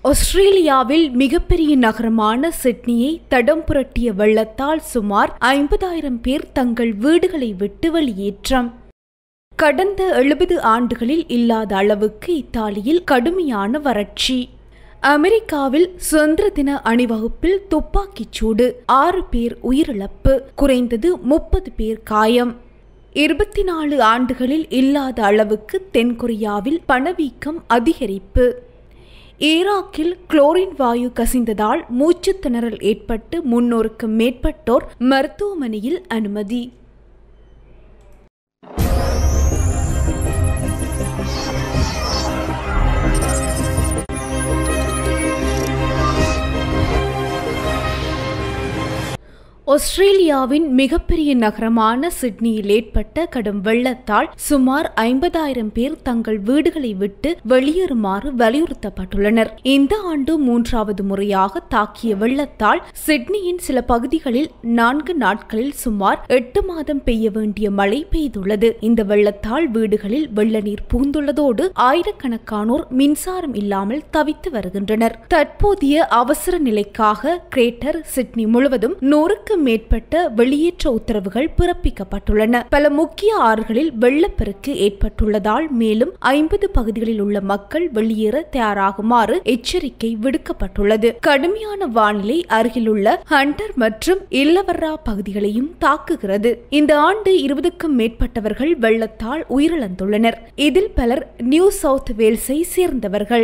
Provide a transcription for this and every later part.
ஆஸ்திரேலியாவில் மிகப்பெரிய நகரமான சிட்னியை தடம் புரட்டிய வெள்ளத்தால் சுமார் ஐம்பதாயிரம் பேர் தங்கள் வீடுகளை விட்டு வெளியேற்றம் கடந்த எழுபது ஆண்டுகளில் இல்லாத அளவுக்கு இத்தாலியில் கடுமையான வறட்சி அமெரிக்காவில் சுதந்திர தின அணிவகுப்பில் துப்பாக்கிச் சூடு ஆறு பேர் உயிரிழப்பு குறைந்தது முப்பது பேர் காயம் இருபத்தி நாலு ஆண்டுகளில் இல்லாத அளவுக்கு தென்கொரியாவில் பணவீக்கம் அதிகரிப்பு ஈராக்கில் குளோரின் வாயு கசிந்ததால் மூச்சுத் திணறல் ஏற்பட்டு முன்னூறுக்கு மேற்பட்டோர் மருத்துவமனையில் அனுமதி ஆஸ்திரேலியாவின் மிகப்பெரிய நகரமான சிட்னியில் ஏற்பட்ட கடும் வெள்ளத்தால் சுமார் ஐம்பதாயிரம் பேர் தங்கள் வீடுகளை விட்டு வெளியேறுமாறு வலியுறுத்தப்பட்டுள்ளனர் இந்த ஆண்டு மூன்றாவது முறையாக தாக்கிய வெள்ளத்தால் சிட்னியின் சில பகுதிகளில் நான்கு நாட்களில் சுமார் எட்டு மாதம் பெய்ய வேண்டிய மழை பெய்துள்ளது இந்த வெள்ளத்தால் வீடுகளில் வெள்ள நீர் பூந்துள்ளதோடு ஆயிரக்கணக்கானோர் மின்சாரம் இல்லாமல் தவித்து வருகின்றனர் தற்போதைய அவசர நிலைக்காக கிரேட்டர் சிட்னி முழுவதும் நூறுக்கு மேற்பட்ட வெளியேற்ற உத்தரவுகள் பிறப்பிக்கப்பட்டுள்ளன பல முக்கிய ஆறுகளில் வெள்ளப்பெருக்கு ஏற்பட்டுள்ளதால் மேலும் ஐம்பது பகுதிகளில் உள்ள மக்கள் வெளியேற தயாராகுமாறு எச்சரிக்கை விடுக்கப்பட்டுள்ளது கடுமையான வானிலை அருகிலுள்ள ஹண்டர் மற்றும் இல்லவர்ரா பகுதிகளையும் தாக்குகிறது இந்த ஆண்டு இருபதுக்கும் மேற்பட்டவர்கள் வெள்ளத்தால் உயிரிழந்துள்ளனர் இதில் பலர் நியூ சவுத் வேல்ஸை சேர்ந்தவர்கள்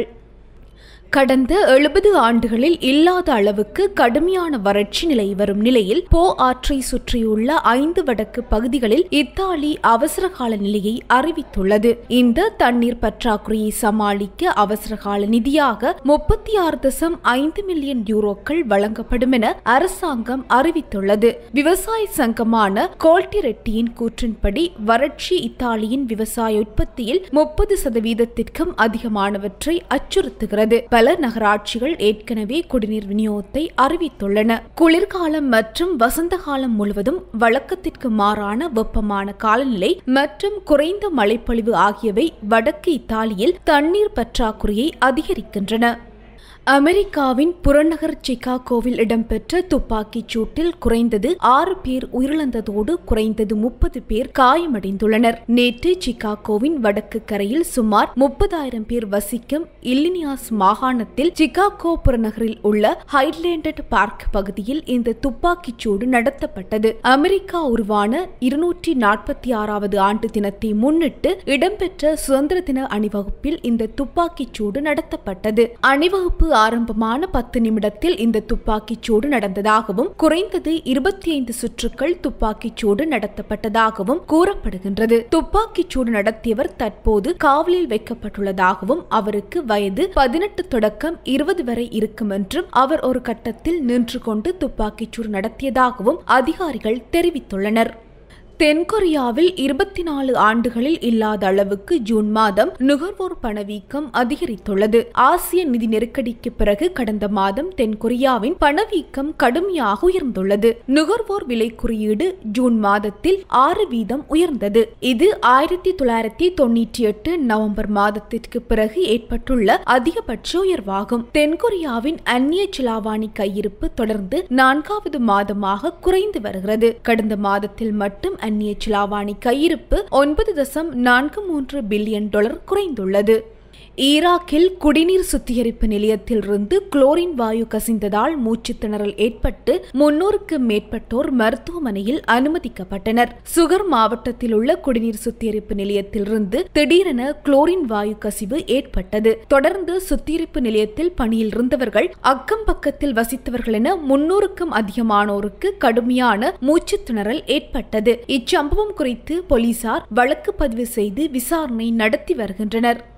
கடந்த எழுபது ஆண்டுகளில் இல்லாத அளவுக்கு கடுமையான வறட்சி நிலை வரும் நிலையில் போ ஆற்றை சுற்றியுள்ள ஐந்து வடக்கு பகுதிகளில் இத்தாலி அவசரகால நிலையை அறிவித்துள்ளது இந்த தண்ணீர் பற்றாக்குறையை சமாளிக்க அவசரகால நிதியாக முப்பத்தி ஆறு தசம் ஐந்து மில்லியன் யூரோக்கள் வழங்கப்படும் என அரசாங்கம் அறிவித்துள்ளது விவசாய சங்கமான கோல்டி ரெட்டியின் கூற்றின்படி வறட்சி இத்தாலியின் விவசாய உற்பத்தியில் முப்பது சதவீதத்திற்கும் அதிகமானவற்றை அச்சுறுத்துகிறது பல நகராட்சிகள் ஏற்கனவே குடிநீர் விநியோகத்தை அறிவித்துள்ளன குளிர்காலம் மற்றும் வசந்த காலம் முழுவதும் வழக்கத்திற்கு மாறான வெப்பமான காலநிலை மற்றும் குறைந்த மழைப்பொழிவு ஆகியவை வடக்கு இத்தாலியில் தண்ணீர் பற்றாக்குறையை அதிகரிக்கின்றன அமெரிக்காவின் புறநகர் சிகாகோவில் இடம்பெற்ற துப்பாக்கிச் சூட்டில் குறைந்தது ஆறு பேர் உயிரிழந்ததோடு குறைந்தது முப்பது பேர் காயமடைந்துள்ளனர் நேற்று சிகாகோவின் வடக்கு கரையில் சுமார் முப்பதாயிரம் பேர் வசிக்கும் இல்லினியாஸ் மாகாணத்தில் சிகாகோ புறநகரில் உள்ள ஹைட்லேண்டட் பார்க் பகுதியில் இந்த துப்பாக்கிச் சூடு நடத்தப்பட்டது அமெரிக்கா உருவான இருநூற்றி நாற்பத்தி ஆறாவது ஆண்டு தினத்தை முன்னிட்டு இடம்பெற்ற சுதந்திர தின அணிவகுப்பில் இந்த துப்பாக்கிச் சூடு நடத்தப்பட்டது அணிவகுப்பு ஆரம்பமான பத்து நிமிடத்தில் இந்த துப்பாக்கிச் சூடு நடந்ததாகவும் குறைந்தது இருபத்தி ஐந்து சுற்றுக்கள் துப்பாக்கிச் சூடு நடத்தப்பட்டதாகவும் கூறப்படுகின்றது துப்பாக்கிச் சூடு நடத்தியவர் தற்போது காவலில் வைக்கப்பட்டுள்ளதாகவும் அவருக்கு வயது பதினெட்டு தொடக்கம் இருபது வரை இருக்கும் என்றும் அவர் ஒரு கட்டத்தில் நின்று கொண்டு துப்பாக்கிச் சூடு நடத்தியதாகவும் அதிகாரிகள் தெரிவித்துள்ளனர் தென்கொரியாவில் இருபத்தி நாலு ஆண்டுகளில் இல்லாத அளவுக்கு ஜூன் மாதம் நுகர்வோர் பணவீக்கம் அதிகரித்துள்ளது ஆசிய நிதி நெருக்கடிக்கு பிறகு கடந்த மாதம் தென்கொரியாவின் பணவீக்கம் கடுமையாக உயர்ந்துள்ளது நுகர்வோர் விலை குறியீடு ஜூன் மாதத்தில் ஆறு வீதம் உயர்ந்தது இது ஆயிரத்தி தொள்ளாயிரத்தி தொன்னூற்றி எட்டு நவம்பர் மாதத்திற்கு பிறகு ஏற்பட்டுள்ள அதிகபட்ச உயர்வாகும் தென்கொரியாவின் அந்நிய செலாவணி கையிருப்பு தொடர்ந்து நான்காவது மாதமாக குறைந்து வருகிறது கடந்த மாதத்தில் மட்டும் அந்நிய செலாவணி கையிருப்பு ஒன்பது தசம் நான்கு மூன்று பில்லியன் டாலர் குறைந்துள்ளது ஈராக்கில் குடிநீர் சுத்திகரிப்பு நிலையத்திலிருந்து குளோரின் வாயு கசிந்ததால் மூச்சுத் திணறல் ஏற்பட்டு முன்னூறுக்கு மேற்பட்டோர் மருத்துவமனையில் அனுமதிக்கப்பட்டனர் சுகர் மாவட்டத்தில் உள்ள குடிநீர் சுத்திகரிப்பு நிலையத்திலிருந்து திடீரென குளோரின் வாயு கசிவு ஏற்பட்டது தொடர்ந்து சுத்திகரிப்பு நிலையத்தில் பணியில் இருந்தவர்கள் அக்கம் பக்கத்தில் வசித்தவர்கள் என முன்னூறுக்கும் அதிகமானோருக்கு கடுமையான மூச்சுத் திணறல் ஏற்பட்டது இச்சம்பவம் குறித்து போலீசார் வழக்கு பதிவு செய்து விசாரணை நடத்தி வருகின்றனர்